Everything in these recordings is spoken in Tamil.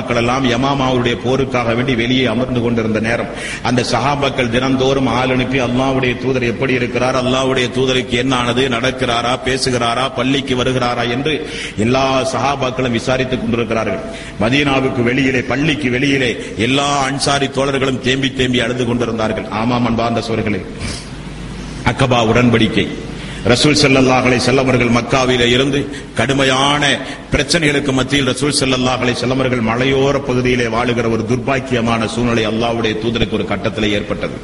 சஹாபாக்கள் எல்லாம் யமாமாவுடைய போருக்காக வேண்டி வெளியே அமர்ந்து கொண்டிருந்த நேரம் அந்த சஹாபாக்கள் தினந்தோறும் ஆள் அனுப்பி அல்லாவுடைய தூதர் எப்படி இருக்கிறார் அல்லாவுடைய தூதருக்கு என்ன ஆனது நடக்கிறாரா பேசுகிறாரா பள்ளிக்கு வருகிறாரா என்று எல்லா சஹாபாக்களும் விசாரித்துக் கொண்டிருக்கிறார்கள் மதீனாவுக்கு வெளியிலே பள்ளிக்கு வெளியிலே எல்லா அன்சாரி தோழர்களும் தேம்பி தேம்பி அழுது கொண்டிருந்தார்கள் ஆமாம் அன்பார்ந்த சோர்களே அக்கபா உடன்படிக்கை ரசூல் ஸல்லல்லாஹு அலைஹி வஸல்லம் அவர்கள் மக்காவிலே இருந்து கடுமையான பிரச்சனைகளுக்கு மத்தியில் ரசூல் ஸல்லல்லாஹு அலைஹி வஸல்லம் அவர்கள் மலையோர பகுதியிலே வாழுகிற ஒரு துர்பாக்கியமான சூழ்நிலை அல்லாஹ்வுடைய தூதருக்கு ஒரு கட்டத்தில் ஏற்பட்டது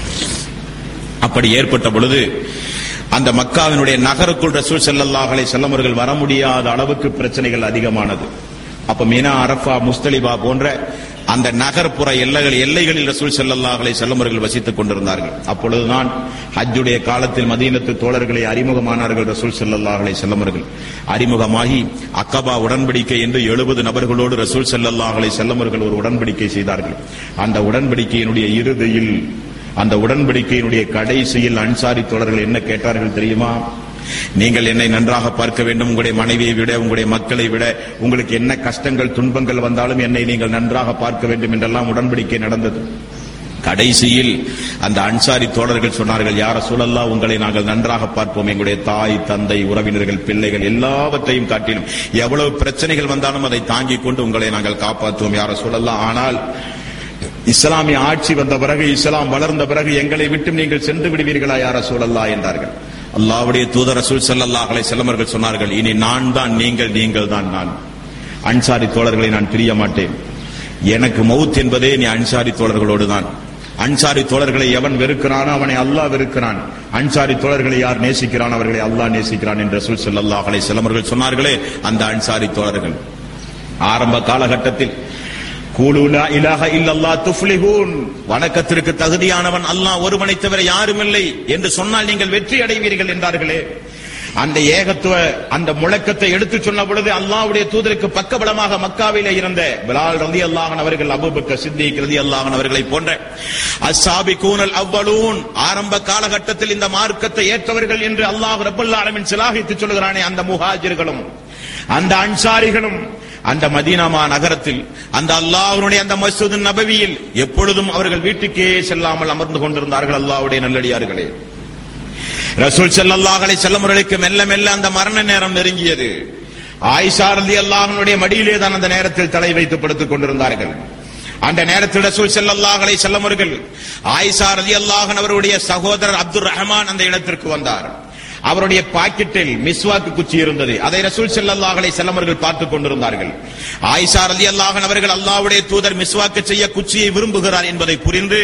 அப்படி ஏற்பட்ட பொழுது அந்த மக்காவினுடைய நகருக்குள் ரசூல் ஸல்லல்லாஹு அலைஹி வஸல்லம் அவர்கள் வர முடியாத அளவுக்கு பிரச்சனைகள் அதிகமானது அப்ப மினா அரஃபா முஸ்தலிபா போன்ற அந்த நகர்ப்புற எல்லைகள் எல்லைகளில் ரசூல் ஸல்லல்லாஹு அலைஹி வஸல்லம் அவர்கள் வசித்துக் கொண்டிருந்தார்கள் அப்பொழுதுதான் ஹஜ்ஜுடைய காலத்தில் மதீனத்து தோழர்களை அறிமுகமானார்கள் ரசூல் ஸல்லல்லாஹு அலைஹி வஸல்லம் அவர்கள் அறிமுகமாகி அக்கபா உடன்படிக்கை என்று எழுபது நபர்களோடு ரசூல் ஸல்லல்லாஹு அலைஹி வஸல்லம் அவர்கள் ஒரு உடன்படிக்கை செய்தார்கள் அந்த உடன்படிக்கையினுடைய இறுதியில் அந்த உடன்படிக்கையினுடைய கடைசியில் அன்சாரி தோழர்கள் என்ன கேட்டார்கள் தெரியுமா நீங்கள் என்னை நன்றாக பார்க்க வேண்டும் உங்களுடைய மனைவியை விட உங்களுடைய மக்களை விட உங்களுக்கு என்ன கஷ்டங்கள் துன்பங்கள் வந்தாலும் என்னை நீங்கள் நன்றாக பார்க்க வேண்டும் என்றெல்லாம் உடன்படிக்கை நடந்தது கடைசியில் அந்த அன்சாரி தோழர்கள் சொன்னார்கள் யார சூழல்லா உங்களை நாங்கள் நன்றாக பார்ப்போம் எங்களுடைய தாய் தந்தை உறவினர்கள் பிள்ளைகள் எல்லாவற்றையும் காட்டிலும் எவ்வளவு பிரச்சனைகள் வந்தாலும் அதை தாங்கிக் கொண்டு உங்களை நாங்கள் காப்பாற்றுவோம் யார சூழல்லா ஆனால் இஸ்லாமிய ஆட்சி வந்த பிறகு இஸ்லாம் வளர்ந்த பிறகு எங்களை விட்டு நீங்கள் சென்று விடுவீர்களா யார சூழல்லா என்றார்கள் அல்லாவுடைய தூதர் ரசூல் ஸல்லல்லாஹு அலைஹி வஸல்லம் அவர்கள் சொன்னார்கள் இனி நான் தான் நீங்கள் நீங்கள் தான் நான் அன்சாரி தோழர்களை நான் பிரிய மாட்டேன் எனக்கு மவுத் என்பதே நீ அன்சாரி தோழர்களோடு தான் அன்சாரி தோழர்களை எவன் வெறுக்கிறானோ அவனை அல்லாஹ் வெறுக்கிறான் அன்சாரி தோழர்களை யார் நேசிக்கிறான் அவர்களை அல்லாஹ் நேசிக்கிறான் என்று ரசூல் ஸல்லல்லாஹு அலைஹி வஸல்லம் அவர்கள் சொன்னார்களே அந்த அன்சாரி தோழர்கள் ஆரம்ப காலகட்டத்தில் கூலுலா இலாஹ இல்லல்லாஹ் துஃப்லிஹூன் வணக்கத்திற்கு தகுதியானவன் அல்லாஹ் ஒருவனை தவிர யாருமில்லை என்று சொன்னால் நீங்கள் வெற்றி அடைவீர்கள் என்றார்களே அந்த ஏகத்துவ அந்த முழக்கத்தை எடுத்து சொன்ன பொழுது அல்லாஹ்வுடைய தூதருக்கு பக்கபலமாக மக்காவிலே இருந்த பிலால் ரதி அல்லாஹன் அவர்கள் அபூபக்கர் சித்திக் ரதி அல்லாஹன் அவர்களை போன்ற அஸ்ஸாபிகூனல் அவ்வளூன் ஆரம்ப காலகட்டத்தில் இந்த மார்க்கத்தை ஏற்றவர்கள் என்று அல்லாஹ் ரப்பல் ஆலமின் சிலாகித்து சொல்கிறானே அந்த முஹாஜிர்களும் அந்த அன்சாரிகளும் அந்த மதீனாமா நகரத்தில் அந்த அல்லாஹ்வுடைய அந்த மஸ்ஜித் நபவியில் எப்பொழுதும் அவர்கள் வீட்டுக்கே செல்லாமல் அமர்ந்து கொண்டிருந்தார்கள் அல்லாஹ்வுடைய நல்லடியார்களே ரசூல் ஸல்லல்லாஹு அலைஹி வஸல்லம் அவர்களுக்கு மெல்ல மெல்ல அந்த மரண நேரம் நெருங்கியது ஆயிஷா ரலியல்லாஹுடைய மடியிலே தான் அந்த நேரத்தில் தலை வைத்து படுத்துக் கொண்டிருந்தார்கள் அந்த நேரத்தில் ரசூல் ஸல்லல்லாஹு அலைஹி வஸல்லம் அவர்கள் ஆயிஷா ரலியல்லாஹு அவருடைய சகோதரர் அப்துர் ரஹ்மான் அந்த இடத்திற்கு வந்தார் அவருடைய பாக்கெட்டில் மிஸ்வாக்கு குச்சி இருந்தது அதை ரசூல் ஸல்லல்லாஹு அலைஹி வஸல்லம் அவர்கள் பார்த்துக் கொண்டிருந்தார்கள் ஆயிஷா ரலியல்லாஹு அவர்கள் அல்லாஹ்வுடைய தூதர் மிஸ்வாக்கு செய்ய குச்சியை விரும்புகிறார் என்பதை புரிந்து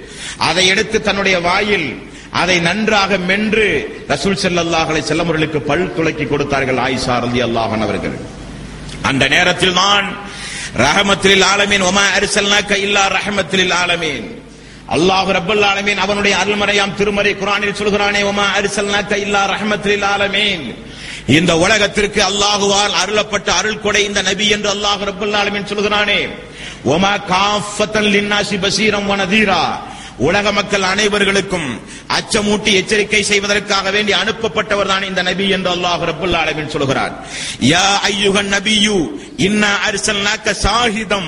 அதை எடுத்து தன்னுடைய வாயில் அதை நன்றாக மென்று ரசூல் ஸல்லல்லாஹு அலைஹி வஸல்லம் அவர்களுக்கு பல் துளக்கி கொடுத்தார்கள் ஆயிஷா ரலியல்லாஹு அவர்கள் அந்த நேரத்தில் தான் ரஹமத்தில் ஆலமீன் ஒமா அரிசல்னாக்க இல்லா ரஹமத்தில் ஆலமீன் அல்லாஹ் ரப்பல் ஆலமீன் அவனுடைய அருள்மறையாம் திருமறை குர்ஆனில் சொல்கிறானே ஒமா அரிசல்னாக்க இல்லா ரஹமத்தில் ஆலமீன் இந்த உலகத்திற்கு அல்லாஹுவால் அருளப்பட்ட அருள் கொடை இந்த நபி என்று அல்லாஹ் ரப்பல் ஆலமீன் சொல்கிறானே ஒமா காஃபத்தன் லின்னாசி பசீரம் வனதீரா உலக மக்கள் அனைவர்களுக்கும் அச்சமூட்டி எச்சரிக்கை செய்வதற்காக வேண்டி அனுப்பப்பட்டவர் தான் இந்த நபி என்று அல்லாஹ் ரப்பல் ஆலமீன் சொல்கிறார் யா ஐயுகன் நபியு இன்னா அர்சல்னாக்க சாஹிதம்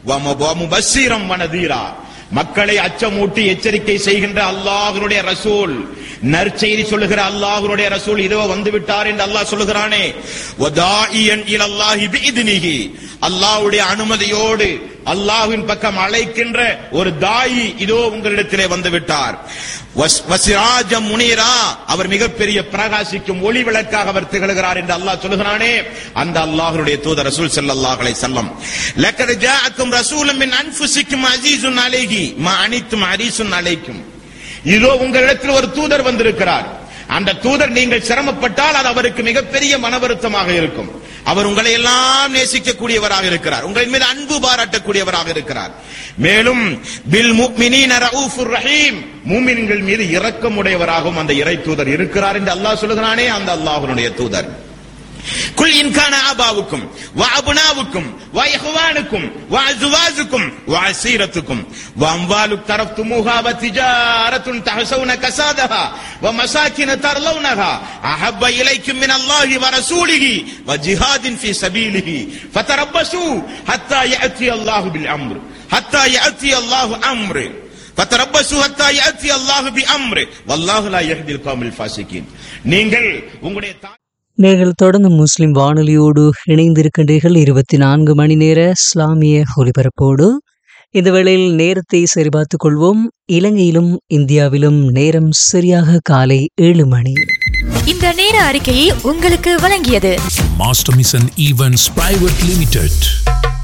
வ முபஸ்ஸிரம் வனதீரா மக்களை அச்சமூட்டி எச்சரிக்கை செய்கின்ற அல்லாஹ்வுடைய ரசூல் நற்செய்தி சொல்லுகிற அல்லாஹ்வுடைய ரசூல் இதோ வந்து விட்டார் என்று அல்லாஹ் சொல்லுகிறானே வதாஇயன் இலல்லாஹி பிஇذنஹி அல்லாஹ்வுடைய அனுமதியோடு அல்லாஹ்வின் பக்கம் அழைக்கின்ற ஒரு தாயி இதோ உங்களிடத்திலே வந்து விட்டார் வஸ்- வசிராஜம் முனீரா அவர் மிகப்பெரிய பிரகாசிக்கும் ஒளி விளக்காக அவர் திகழ்கிறார் என்று அல்லாஹ் சொல்லுகிறானே அந்த அல்லாஹ்வுடைய தூதர் ரசூல் ஸல்லல்லாஹு அலைஹி வஸல்லம் லக்கத் ஜாஅக்கும் ரசூலும் மின் அன்ஃபுசிக்கும் அஸீஸுன் அலைஹி மா அனித்தும் ஹரீஸுன் அலைக்கும் இதோ உங்களிடத்தில் ஒரு தூதர் வந்திருக்கிறார் அந்த தூதர் நீங்கள் சிரமப்பட்டால் அது அவருக்கு மிகப்பெரிய மன வருத்தமாக இருக்கும் அவர் உங்களை எல்லாம் நேசிக்கக்கூடியவராக இருக்கிறார் உங்களின் மீது அன்பு பாராட்டக்கூடியவராக இருக்கிறார் மேலும் பில் முஃமினீன ரഊஃபுர் ரஹீம் மூமின்கள் மீது இரக்கமுடையவராகவும் அந்த இறை தூதர் இருக்கிறார் என்று அல்லாஹ் சொல்லுகிறானே அந்த அல்லாஹ்வுடைய தூதர் குல் இன்கான ஆபாவுக்கும் وأبناؤكم وإخوانكم وأزواجكم وعشيرتكم وأموال اقترفتموها وتجارة تحسون كسادها ومساكن ترضونها أحب إليكم من الله ورسوله وجهاد في سبيله فتربصوا حتى يأتي الله بالأمر حتى يأتي الله أمر فتربصوا حتى يأتي الله بأمر والله لا يهدي القوم الفاسقين நீங்கள் உங்களுடைய தா- நீங்கள் தொடர்ந்து முஸ்லிம் வானொலியோடு இணைந்திருக்கின்றீர்கள் இருபத்தி நான்கு மணி நேர இஸ்லாமிய ஒலிபரப்போடு இந்த வேளையில் நேரத்தை சரிபார்த்துக் கொள்வோம் இலங்கையிலும் இந்தியாவிலும் நேரம் சரியாக காலை ஏழு மணி இந்த நேர அறிக்கையை உங்களுக்கு வழங்கியது Master Mission Events Private Limited.